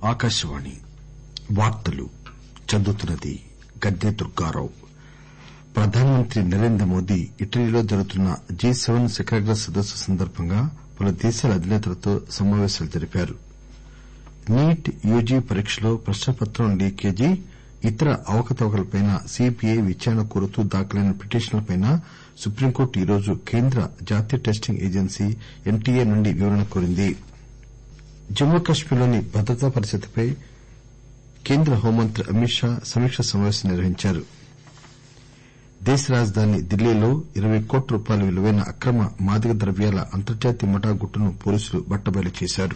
దుర్గారావు ప్రధానమంత్రి నరేంద్ర మోదీ ఇటలీలో జరుగుతున్న జి సెపెన్ శిఖరాగ్ర సదస్సు సందర్బంగా పలు దేశాల అధినేతలతో సమాపేశాలు జరిపారు నీట్ యూజీ పరీక్షలో ప్రశ్నాపత్రం లీకేజీ ఇతర అవకతవకలపై సీబీఐ విచారణ కోరుతూ దాఖలైన పిటిషన్లపై సుప్రీంకోర్టు ఈరోజు కేంద్ర జాతీయ టెస్టింగ్ ఏజెన్సీ ఎన్టీఏ నుండి వివరణ కోరింది జమ్మూ కశ్మీర్లోని భద్రతా పరిస్థితిపై కేంద్ర హోంమంత్రి అమిత్ షా సమీకా సమాపేశం నిర్వహించారు దేశ రాజధాని ఢిల్లీలో ఇరవై కోట్ల రూపాయల విలువైన అక్రమ మాదక ద్రవ్యాల అంతర్జాతీయ ముఠా గుట్టును పోలీసులు బట్టబయలు చేశారు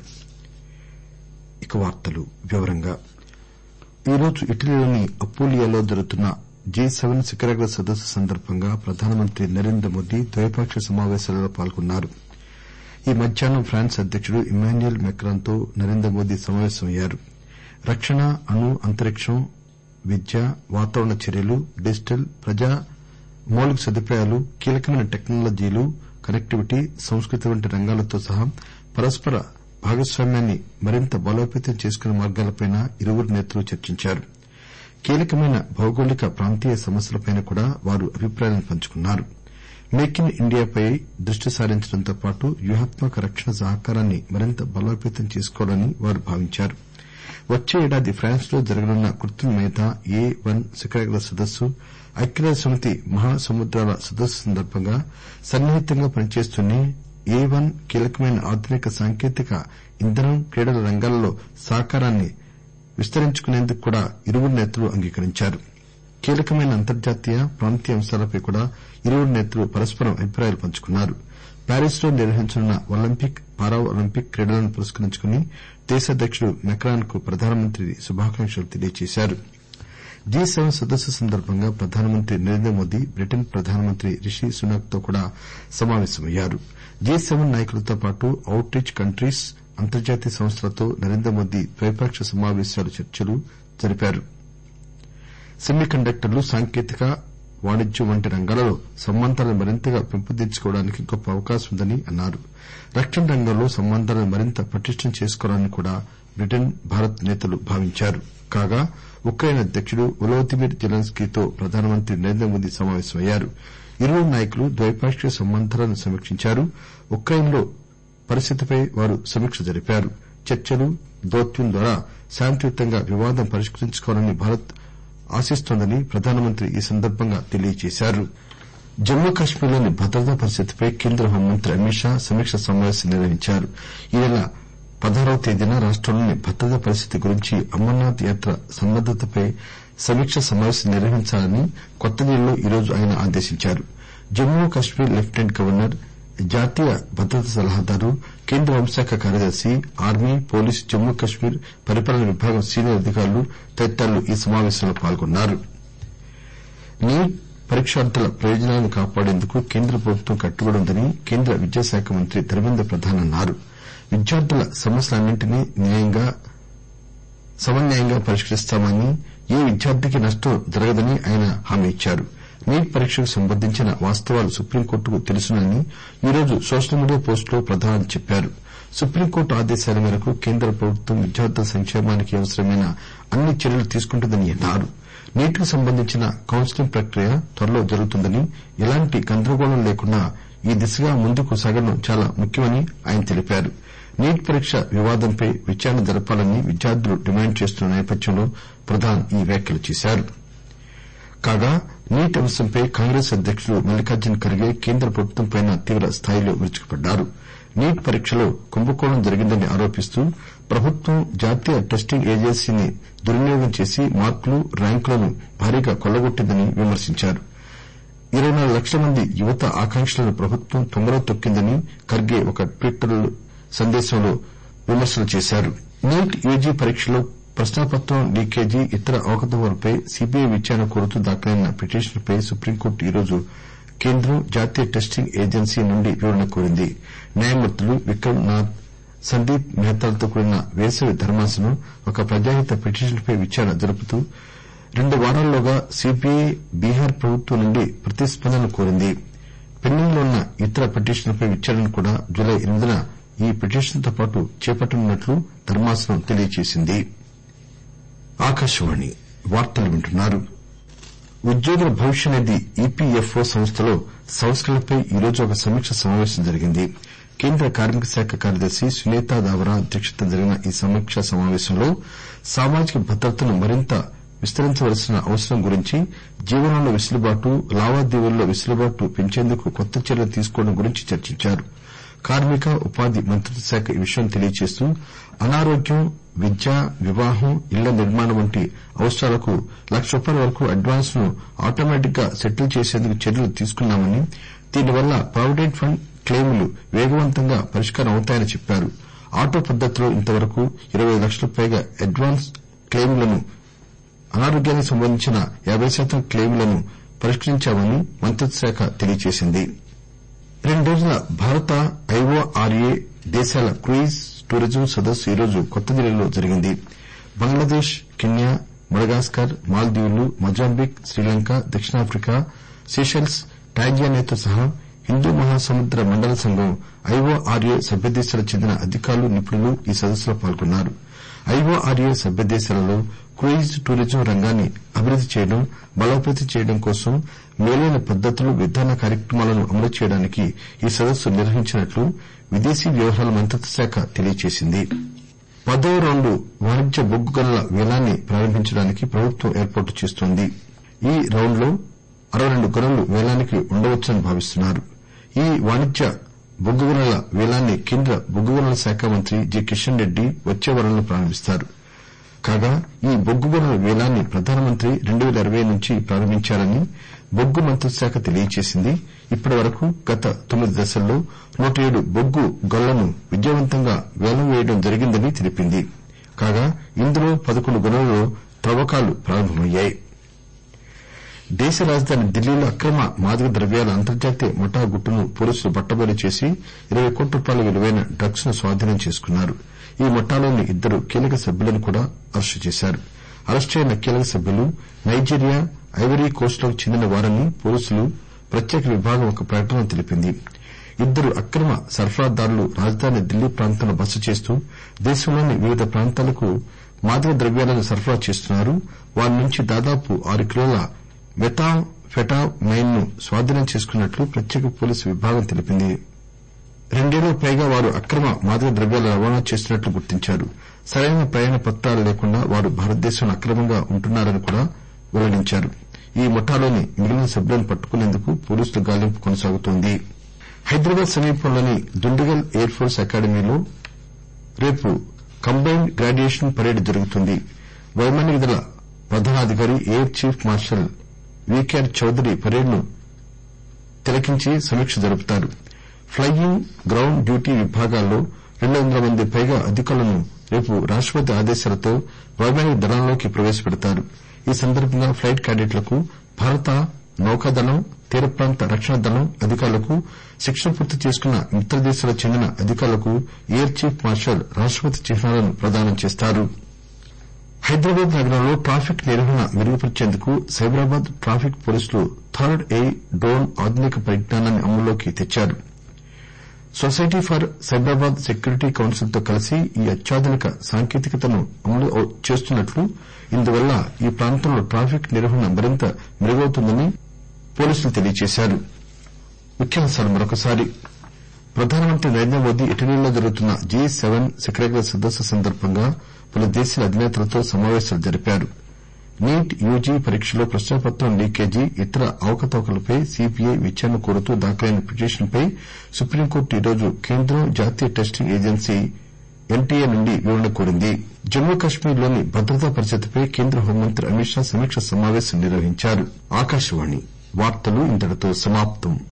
ఈరోజు ఇటలీలోని అపూలియాలో జరుగుతున్న జి సెపెన్ శిఖరాగ్ర సదస్సు సందర్బంగా ప్రధానమంత్రి నరేంద్ర మోదీ ద్వైపాక్షిక సమాపేశాలలో పాల్గొన్నారు ఈ మధ్యాహ్నం ఫ్రాన్స్ అధ్యకుడు ఇమ్మాన్యుయల్ మెక్రాన్ తో నరేంద్ర మోదీ సమాపేశమయ్యారు రక్షణ అణు అంతరిక్షం విద్య వాతావరణ చర్యలు డిజిటల్ ప్రజా మౌలిక సదుపాయాలు కీలకమైన టెక్నాలజీలు కనెక్టివిటీ సంస్కృతి వంటి రంగాలతో సహా పరస్పర భాగస్వామ్యాన్ని మరింత బలోపేతం చేసుకునే మార్గాలపై ఇరువురు నేతలు చర్చించారు కీలకమైన భౌగోళిక ప్రాంతీయ సమస్యలపై కూడా వారు అభిప్రాయాలను పంచుకున్నారు మేక్ ఇన్ ఇండియాపై దృష్టి సారించడంతో పాటు వ్యూహాత్మక రక్షణ సహకారాన్ని మరింత బలోపేతం చేసుకోవాలని వారు భావించారు వచ్చే ఏడాది ఫ్రాన్స్ లో జరగనున్న కృత్రిమ మేధ ఏ వన్ శిఖరాగ్ర సదస్సు ఐక్యరాజ్యసమితి మహాసముద్రాల సదస్సు సందర్బంగా సన్నిహితంగా పనిచేస్తూనే ఏ వన్ కీలకమైన ఆధునిక సాంకేతిక ఇంధనం క్రీడల రంగాలలో సహకారాన్ని విస్తరించుకునేందుకు కూడా ఇరువురు నేతలు అంగీకరించారు కీలకమైన అంతర్జాతీయ ప్రాంతీయ అంశాలపై కూడా ఇరువురు నేతలు పరస్పరం అభిప్రాయాలు పంచుకున్నారు ప్యారిస్ లో నిర్వహించనున్న ఒలింపిక్ పారా ఒలింపిక్ క్రీడలను పురస్కరించుకుని దేశాధ్యకుడు మెక్రాన్ కు ప్రధానమంత్రి శుభాకాంక్షలు తెలియజేశారు జి సెపెన్ సదస్సు సందర్బంగా ప్రధానమంత్రి నరేంద్ర మోదీ బ్రిటన్ ప్రధానమంత్రి రిషి సునాక్ తో కూడా సమాపేశమయ్యారు జి సెపెన్ నాయకులతో పాటు అవుట్ రీచ్ కంట్రీస్ అంతర్జాతీయ సంస్థలతో నరేంద్ర మోదీ ద్వైపాక్షిక సమాపేశాలు చర్చలు జరిపారు సెమీ కండక్టర్లు సాంకేతిక వాణిజ్యం వంటి రంగాలలో సంబంధాలను మరింతగా పెంపొందించుకోవడానికి గొప్ప అవకాశం ఉందని అన్నారు రక్షణ రంగంలో సంబంధాలను మరింత పటిష్టం చేసుకోవాలని కూడా బ్రిటన్ భారత్ నేతలు భావించారు కాగా ఉక్రెయిన్ అధ్యకుడు వొలోదిమిర్ జెలెన్స్కీ తో ప్రధానమంత్రి నరేంద్ర మోదీ సమాపేశమయ్యారు ఇరువురు నాయకులు ద్వైపాక్షిక సంబంధాలను సమీక్షించారు ఉక్రెయిన్ లో పరిస్థితిపై వారు సమీక్ష జరిపారు చర్చలు దౌత్యం ద్వారా శాంతియుతంగా వివాదం పరిష్కరించుకోవాలని భారత్ ఆశిస్తోందని ప్రధానమంత్రి ఈ సందర్బంగా తెలియజేశారు జమ్మూ కశ్మీర్లోని భద్రతా పరిస్థితిపై కేంద్ర హోంమంత్రి అమిత్ షా సమీకా సమాపేశం నిర్వహించారు ఈ నెల పదహారవ తేదీన రాష్టంలోని భద్రతా పరిస్థితి గురించి అమర్నాథ్ యాత్ర సన్నద్దతపై సమీకా సమాపేశం నిర్వహించాలని కొత్తదిల్లీలో ఈరోజు ఆయన ఆదేశించారు జమ్మూ కశ్మీర్ లెప్టిసెంట్ గవర్నర్ జాతీయ భద్రతా సలహాదారు కేంద్ర హోంశాఖ కార్యదర్శి ఆర్మీ పోలీసు జమ్మూ కశ్మీర్ పరిపాలనా విభాగం సీనియర్ అధికారులు తదితరులు ఈ సమాపేశంలో పాల్గొన్నారు నీట్ పరీక్షార్థుల ప్రయోజనాలను కాపాడేందుకు కేంద్ర ప్రభుత్వం కట్టుబడి ఉందని కేంద్ర విద్యాశాఖ మంత్రి ధర్మేంద్ర ప్రధాన్ అన్నారు విద్యార్థుల సమస్యలన్నింటినీ సమన్యాయంగా పరిష్కరిస్తామని ఏ విద్యార్థికి నష్టం జరగదని ఆయన హామీ ఇచ్చారు నీట్ పరీక్షకు సంబంధించిన వాస్తవాలు సుప్రీంకోర్టుకు తెలుసునని ఈరోజు సోషల్ మీడియా పోస్ట్ లో ప్రధాన్ చెప్పారు సుప్రీంకోర్టు ఆదేశాల మేరకు కేంద్ర ప్రభుత్వం విద్యార్థుల సంకేమానికి అవసరమైన అన్ని చర్యలు తీసుకుంటుందని అన్నారు నీట్ కు సంబంధించిన కౌన్సిలింగ్ ప్రక్రియ త్వరలో జరుగుతుందని ఎలాంటి గందరగోళం లేకుండా ఈ దిశగా ముందుకు సాగడం చాలా ముఖ్యమని ఆయన తెలిపారు నీట్ పరీక్ష వివాదంపై విచారణ జరపాలని విద్యార్థులు డిమాండ్ చేస్తున్న నేపథ్యంలో ప్రధాన్ ఈ వ్యాఖ్యలు చేశారు కాగా నీట్ అంశంపై కాంగ్రెస్ అధ్యకుడు మల్లికార్జున ఖర్గే కేంద్ర ప్రభుత్వంపై తీవ్ర స్థాయిలో విరుచుకుపడ్డారు నీట్ పరీక్షలో కుంభకోణం జరిగిందని ఆరోపిస్తూ ప్రభుత్వం జాతీయ టెస్టింగ్ ఏజెన్సీని దుర్వినియోగం చేసి మార్కులు ర్యాంకులను భారీగా కొల్లగొట్టిందని విమర్శించారు ఇరవై నాలుగు లక్షల మంది యువత ఆకాంక్షలను ప్రభుత్వం తుంగలో తొక్కిందని ఖర్గే ఒక ట్వీట్ సందేశంలో విమర్శలు చేశారు నీట్ యూజీ పరీక్షలో ప్రశ్నాపత్రం లీకేజీ ఇతర అవకతవకలపై సీబీఐ విచారణ కోరుతూ దాఖలైన పిటిషన్లపై సుప్రీంకోర్టు ఈరోజు కేంద్రం జాతీయ టెస్టింగ్ ఏజెన్సీ నుండి వివరణ కోరింది న్యాయమూర్తులు విక్రమ్ నాథ్ సందీప్ మెహతాలతో కూడిన వేసవి ధర్మాసనం ఒక ప్రజాహిత పిటిషన్పై విచారణ జరుపుతూ రెండు వారాల్లోగా సీబీఐ బీహార్ ప్రభుత్వం నుండి ప్రతిస్పందన కోరింది పెండింగ్ లో ఉన్న ఇతర పిటిషన్లపై విచారణను కూడా జులై ఎనిమిదిన ఈ పిటిషన్తో పాటు చేపట్టనున్నట్లు ధర్మాసనం తెలియజేసింది ఉద్యోగుల భవిష్య నిధి ఈపీఎఫ్ఓ సంస్థలో సంస్కరణలపై ఈరోజు ఒక సమీకా సమావేశం జరిగింది కేంద్ర కార్మిక శాఖ కార్యదర్శి సునీతా దావరా అధ్యక్షతన జరిగిన ఈ సమీకా సమావేశంలో సామాజిక భద్రతను మరింత విస్తరించవలసిన అవసరం గురించి జీవనంలో వెసులుబాటు లావాదేవీల్లో వెసులుబాటు పెంచేందుకు కొత్త చర్యలు తీసుకోవడం గురించి చర్చించారు కార్మిక ఉపాధి మంత్రిత్వ శాఖ ఈ విషయం తెలియజేస్తూ అనారోగ్యం విద్య వివాహం ఇళ్ల నిర్మాణం వంటి అవసరాలకు లక్ష రూపాయల వరకు అడ్వాన్స్ ను ఆటోమేటిక్ గా సెటిల్ చేసేందుకు చర్యలు తీసుకున్నామని దీనివల్ల ప్రావిడెంట్ ఫండ్ క్లెయిములు వేగవంతంగా పరిష్కారం అవుతాయని చెప్పారు ఆటో పద్దతిలో ఇంతవరకు ఇరవై లక్షలకు పైగా అడ్వాన్స్ క్లెయిములను అనారోగ్యానికి సంబంధించిన యాబై శాతం క్లెయిములను పరిష్కరించామని మంత్రిత్వ శాఖ తెలియజేసింది రెండు రోజుల భారత ఐఓఆర్ఏ దేశాల క్రూయిజ్ టూరిజం సదస్సు ఈరోజు కొత్తదిల్లీలో జరిగింది బంగ్లాదేశ్ కెన్యా మడగాస్కర్ మాల్దీవులు మొజాంబిక్ శ్రీలంక దక్షిణాఫ్రికా సెషెల్స్ టాంజానియాతో సహా హిందూ మహాసముద్ర మండల సంఘం ఐఓఆర్ఏ సభ్యదేశాలకు చెందిన అధికారులు నిపుణులు ఈ సదస్సులో పాల్గొన్నారు ఐఓఆర్ఏ సభ్యదేశాలలో క్రూయిజ్ టూరిజం రంగాన్ని అభివృద్ది చేయడం బలోపేతం చేయడం కోసం మేలైన పద్దతులు విధాన కార్యక్రమాలను అమలు చేయడానికి ఈ సదస్సు నిర్వహించినట్లు విదేశీ వ్యవహారాల మంత్రిత్వ శాఖ తెలియజేసింది పదవ రౌండు వాణిజ్య బొగ్గు గనుల పేలాన్ని ప్రారంభించడానికి ప్రభుత్వం ఏర్పాట్లు చేస్తోంది ఈ రౌండ్లో అరవై రెండు గనులు పేలానికి ఉండవచ్చని భావిస్తున్నారు ఈ వాణిజ్య బొగ్గు గనుల పేలాన్ని కేంద్ర బొగ్గు గనుల శాఖ మంత్రి జి కిషన్ రెడ్డి వచ్చే వారంలో ప్రారంభిస్తారు కాగా ఈ బొగ్గు గనుల పేలాన్ని ప్రధానమంత్రి రెండు పేల ఇరవై నుంచి ప్రారంభించారని బొగ్గు మంత్రిత్వ శాఖ తెలియజేసింది ఇప్పటి వరకు గత తొమ్మిది దశల్లో నూట ఏడు బొగ్గు గనులను విజయవంతంగా పేలం పేయడం జరిగిందని తెలిపింది కాగా ఇందులో పదకొండు గనులలో త్రవ్వకాలు ప్రారంభమయ్యాయి దేశ రాజధాని ఢిల్లీలో అక్రమ మాదక ద్రవ్యాల అంతర్జాతీయ ముఠా గుట్టును పోలీసులు బట్టబయలు చేసి ఇరవై కోట్ల రూపాయల విలువైన డ్రగ్స్ ను స్వాధీనం చేసుకున్నారు ఈ ముఠాలోని ఇద్దరు కీలక సభ్యులను కూడా అరెస్టు చేశారు అరెస్టయిన కీలక సభ్యులు నైజీరియా ఐవరీ కోస్ట్ లకు చెందిన వారని పోలీసులు ప్రత్యేక విభాగం ఒక ప్రకటనలో తెలిపింది ఇద్దరు అక్రమ సరఫరాదారులు రాజధాని ఢిల్లీ ప్రాంతంలో బస చేస్తూ దేశంలోని వివిధ ప్రాంతాలకు మాదక ద్రవ్యాలను సరఫరా చేస్తున్నారు వారి నుంచి దాదాపు ఆరు కిలోల మెథాంఫెటమైన్ ను స్వాధీనం చేసుకున్నట్లు ప్రత్యేక పోలీసు విభాగం తెలిపింది రెండేళ్లకు పైగా వారు అక్రమ మాదక ద్రవ్యాల రవాణా చేస్తున్నట్లు గుర్తించారు సరైన ప్రయాణ పత్రాలు లేకుండా వారు భారతదేశంలో అక్రమంగా ఉంటున్నారని కూడా వెల్లడించారు ఈ ముఠాలోని మిగిలిన సభ్యులను పట్టుకునేందుకు పోలీసుల గాలింపు కొనసాగుతోంది హైదరాబాద్ సమీపంలోని దుండిగల్ ఎయిర్ ఫోర్స్ అకాడమీలో రేపు కంబైన్డ్ గ్రాడ్యుయేషన్ పరేడ్ జరుగుతుంది వైమానిక దళ ప్రధానాధికారి air chief marshal V K R Chaudhari parade ను తిలకించి సమీక్ష జరుపుతారు ప్లయింగ్ గ్రౌండ్ డ్యూటీ విభాగాల్లో రెండు వందల మంది పైగా అధికారులను రేపు రాష్టపతి ఆదేశాలతో వైమానిక దళంలోకి ప్రవేశపెడతారు ఈ సందర్బంగా ప్లైట్ క్యాడెట్లకు భారత నౌకాదళం తీర ప్రాంత రక్షణ దళం అధికారులకు శిక్షణ పూర్తి చేసుకున్న మిత్ర దేశాలకు చెందిన అధికారులకు ఎయిర్ చీఫ్ మార్షల్ రాష్టపతి చిహ్నాలను ప్రదానం చేస్తారు హైదరాబాద్ నగరంలో ట్రాఫిక్ నిర్వహణ మెరుగుపరిచేందుకు సైబరాబాద్ ట్రాఫిక్ పోలీసులు థర్డ్ ఎయిర్ డ్రోన్ ఆధునిక పరిజ్ఞానాన్ని అమల్లోకి తెచ్చారు society for Cyberabad security council తో కలిసి ఈ అత్యాధునిక సాంకేతికతను అమలు చేస్తున్నట్లు ఇందువల్ల ఈ ప్రాంతంలో ట్రాఫిక్ నిర్వహణ మరింత మెరుగవుతుందని పోలీసులు తెలియజేశారు ప్రధానమంత్రి నరేంద్ర మోదీ ఇటలీలో జరుగుతున్న జి సెవెన్ శిఖరాగ్ర సదస్సు సందర్బంగా పలు దేశాల అధినేతలతో సమావేశాలు జరిపారు నీట్ యూజీ పరీక్షలో ప్రశ్నాపత్రం లీకేజీ ఇతర అవకతవకలపై సీబీఐ విచారణ కోరుతూ దాఖలైన పిటిషన్ పై సుప్రీంకోర్టు ఈరోజు కేంద్రం జాతీయ టెస్టింగ్ ఏజెన్సీ ఎన్టీఏ నుండి వివరణ కోరింది జమ్మూ కశ్మీర్ లోని భద్రతా పరిస్థితిపై కేంద్ర హోంమంత్రి అమిత్ షా సమీకా సమావేశం నిర్వహించారు